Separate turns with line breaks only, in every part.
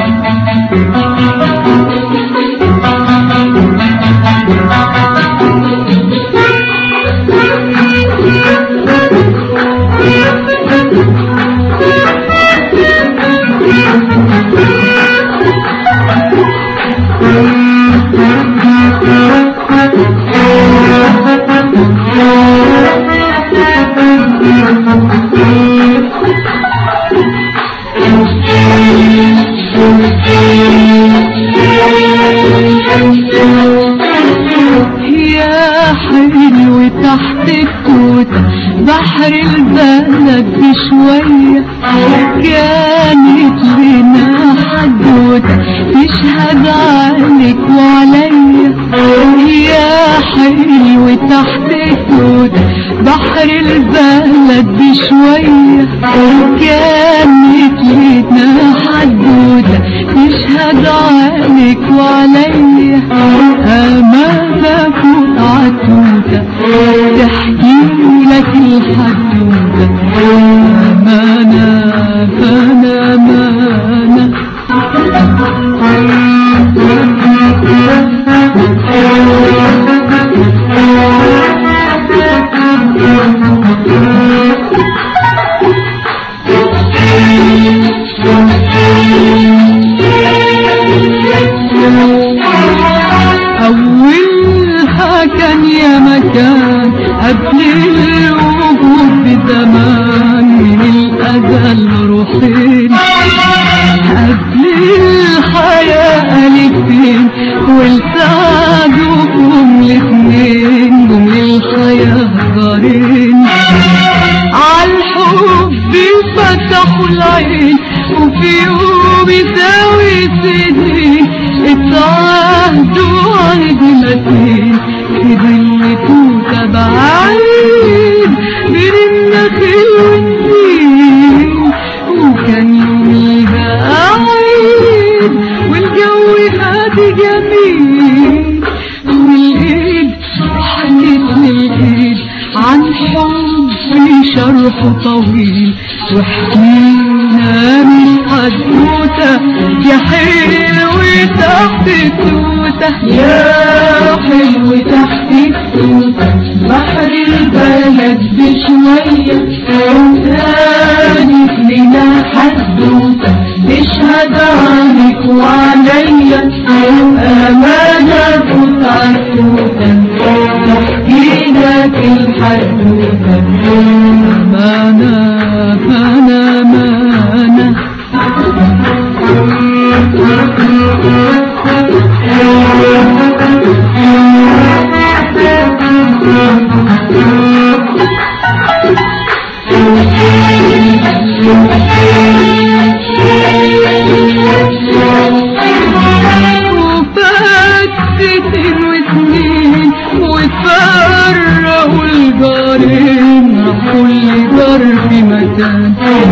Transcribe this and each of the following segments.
يا حلو تحت التوتة بحر البلد بشوية كانت لنا حدوتة تشهد عليك وعليا يا حلو تحت التوتة بحر البلد بشوية كانت لنا حدوتة تشهد عليك وعليا أمانة فوت عتوتة تحكي لك الحدوتة أمانة فانا أمانة أولها كان يا مكان قبل الوجود بزمان من الأزل روحين قبل الحياة ألفين ولسعدوكم الاثنين جم للحياة دارين عالحب فتحوا العين وفي يوم يساوي سنين اتعهدوا عهد متين في ظل توتة بعيد بين النخيل والنيل وكان يوميها عيد والجو هادي جميل والايد حكت الايد عن حب شرحه طويل واحكينا من حدوته يا حلو تحت التوته
يا حلو تحت التوتة بحر البلد بشوية كانت لنا حدوتة تشهد عنك وعليا أمانة فوت عالتوتة تحكي لك الحدوتة
أمانة فانا أمانة وفات ستين وسنين وتفرقوا الجارين كل جار في مكان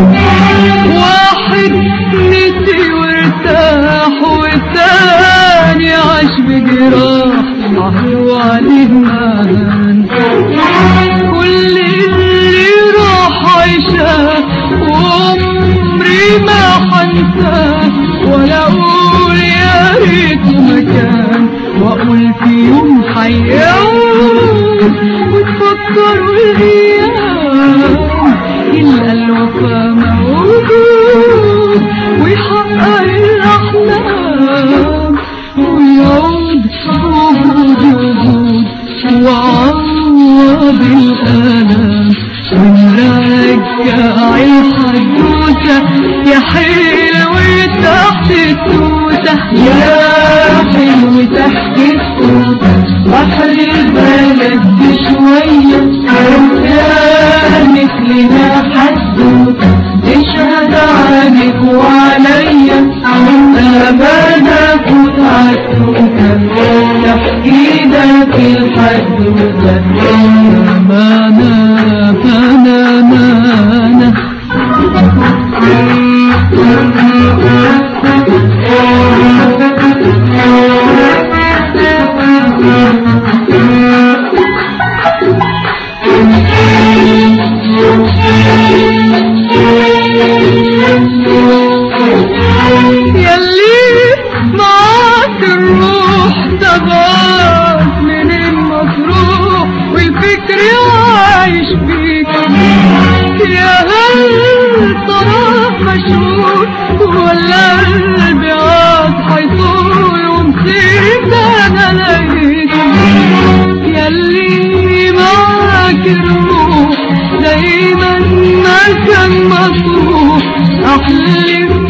واحد نسي وارتاح والتاني عاش بجراح عهدوا عليه مهان كل اللي راح عيشاه وعمري ما حنساه ولا اقول يا ريت مكان واقول في يوم حيوم وتفكروا الايام الا الوفا موجود ويحقق الاحلام ويعود وجود وجود وعوض الالام ونرجع الحدوته يا حلو تحت التوته
يا حلو تحت التوتة بحر البلد بشوية كانت لنا حدوتة تشهد عنك وعليا أمانة فوت عالتوتة تحكي لك الحدوتة
أمانة فانا أمانة
Thank you.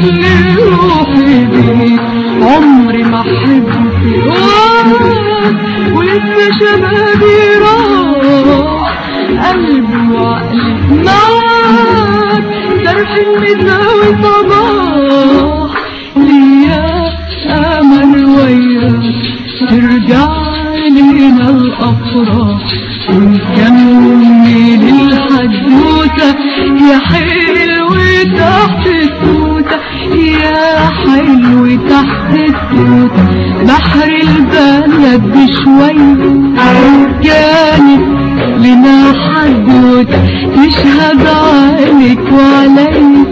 اللي روحي بيه عمري ما احب في وراك ولسه شبابي راح قلبي وعقلي معاك جرح المساوي صباح ليا امل وياك ترجع لنا الافراح ونكمل الحدوته يا حلو تحت التوته يا حلو تحت التوته بحر البلد بشويه كانت لنا حدوته تشهد عليك وعليا